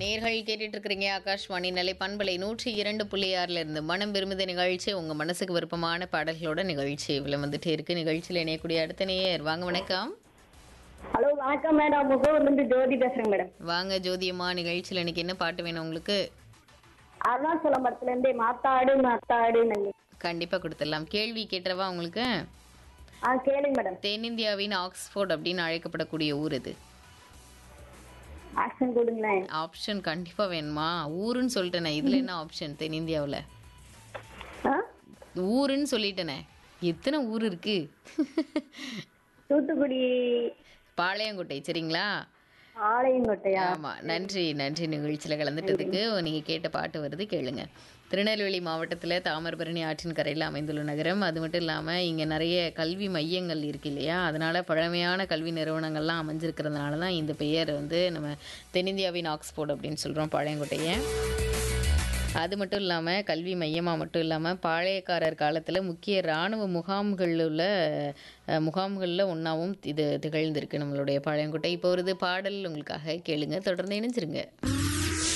நேர்கள் கேட்டுட்டு இருக்கிறீங்க ஆகாஷ்வாணி நிலை பண்பலை நூற்றி இரண்டு புள்ளி ஆறுல இருந்து மனம் விரும்புத நிகழ்ச்சி உங்க மனசுக்கு விருப்பமான பாடல்களோட நிகழ்ச்சி இவ்வளவு வந்துட்டே இருக்கு நிகழ்ச்சியில் இணையக்கூடிய அடுத்த நேயர் வாங்க வணக்கம் ஹலோ வணக்கம் மேடம் முகூர்ல இருந்து ஜோதி பேசுறேன் மேடம் வாங்க ஜோதியம்மா நிகழ்ச்சியில் இன்னைக்கு என்ன பாட்டு வேணும் உங்களுக்கு அருணாச்சலம் படத்துல இருந்து மாத்தாடு மாத்தாடு நல்லி கண்டிப்பா கொடுத்துடலாம் கேள்வி கேட்டுறவா உங்களுக்கு ஆ கேளுங்க மேடம் தென்னிந்தியாவின் ஆக்ஸ்போர்ட் அப்படின்னு அழைக்கப்படக்கூடிய ஊர் இது ஆக்ஷன் கொடுங்களேன் ஆப்ஷன் கண்டிப்பா வேணுமா ஊருன்னு சொல்லிட்டேனே இதுல என்ன ஆப்ஷன் தென்னிந்தியாவுல ஆ? ஊருன்னு சொல்லிட்டேனே எத்தனை ஊர் இருக்கு தூத்துக்குடி பாளையங்கோட்டை சரிங்களா ஆலயங்கோட்டையா ஆமா நன்றி நன்றி நிகழ்ச்சியில கலந்துட்டதுக்கு நீங்க கேட்ட பாட்டு வருது கேளுங்க திருநெல்வேலி மாவட்டத்துல தாமிரபரணி ஆற்றின் கரையில் அமைந்துள்ள நகரம் அது மட்டும் இல்லாம இங்க நிறைய கல்வி மையங்கள் இருக்கு இல்லையா அதனால பழமையான கல்வி நிறுவனங்கள்லாம் அமைஞ்சிருக்கிறதுனால தான் இந்த பெயர் வந்து நம்ம தென்னிந்தியாவின் ஆக்ஸ்போர்ட் அப்படின்னு சொல்றோம் பாளையங்கோட்டையை அது மட்டும் இல்லாமல் கல்வி மையமாக மட்டும் இல்லாமல் பாளையக்காரர் காலத்தில் முக்கிய இராணுவ முகாம்களில் உள்ள அஹ், முகாம்களில் ஒன்றாவும் இது திகழ்ந்திருக்கு நம்மளுடைய பாளையங்கோட்டை இப்போ ஒரு இது பாடல் உங்களுக்காக கேளுங்க தொடர்ந்து இணைஞ்சிருங்க